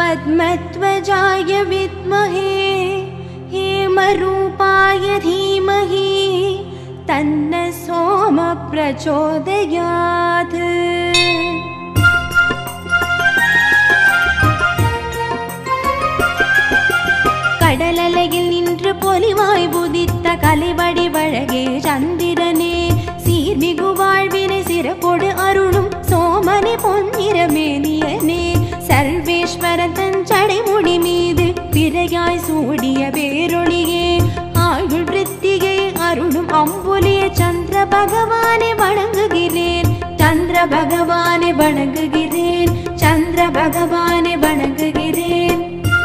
पद्मध्वजाय विद्महे हेमरूपाय धीमहि तन्न सोम प्रचोदयात् கடலலையில் நின்று பொலிவாய் புதித்த கலைவடி வழகே சந்திரனே சீர்மிகு வாழ்வினை சிறப்பொடு அருளும் சோமனே பொன்னிறமேனியனே சர்வேஸ்வரன் தன் சடைமுடி மீது பிறையாய் சூடிய பேரொளியே ஆயுள் விருத்தியை அருளும் அம்புலிய சந்திர பகவானை வணங்குகிறேன் சந்திர பகவானை வணங்குகிறேன் சந்திர பகவானை வணங்குகிறேன்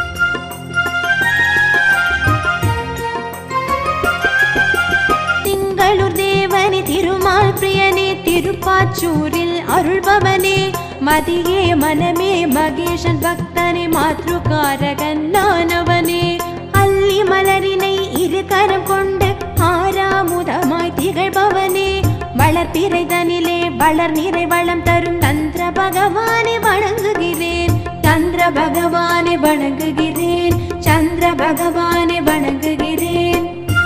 திங்களூர் தேவனே திருமால் பிரியனே திருப்பாச்சூரில் அருள்பவனே மதியே மனமே மகேஷன் பக்தனே மாத்ருகாரகன் நானவனே அல்லி மலரினை இரு கரம் கொண்டு ஆறாமுதமாய் திகழ்பவனே வளர்ப்பிறை தனிலே வளர் நிறை வளம் தரும் தந்திர பகவானை வணங்குகிறேன் தந்திர பகவானை வணங்குகிறேன் சந்திர பகவானை வணங்குகிறேன்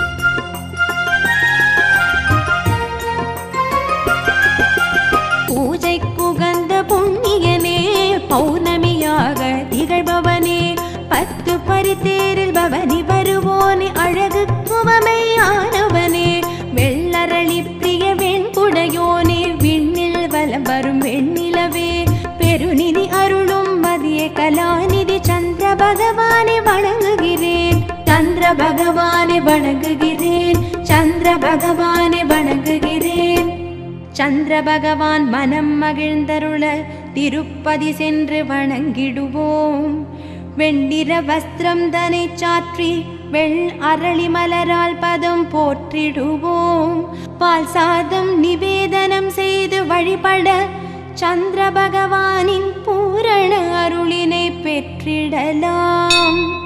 பூஜைக்குகந்த புண்ணியனே பௌர்ணமியாக திகழ்பவனே பத்து பரித்தேரில் பவனி வருவோனே அழகு குவமையானவனே வெள்ளரளி பிரிய வெண்குடையோனே விண்ணில் வலம் வரும் வெண்ணிலவே பெருநிதி அருளும் மதிய கலாநிதி சந்திர பகவானை வணங்குகிறேன் சந்திர பகவானை வணங்குகிறேன் சந்திர பகவானை வணங்குகிறேன் சந்திர பகவான் மனம் மகிழ்ந்தருள திருப்பதி சென்று வணங்கிடுவோம் வெண்ணிற வஸ்திரம் தனை சாற்றி வெள் அரளி மலரால் பதம் போற்றிடுவோம் பால் சாதம் நிவேதனம் செய்து வழிபட சந்திர பகவானின் பூரண அருளினை பெற்றிடலாம்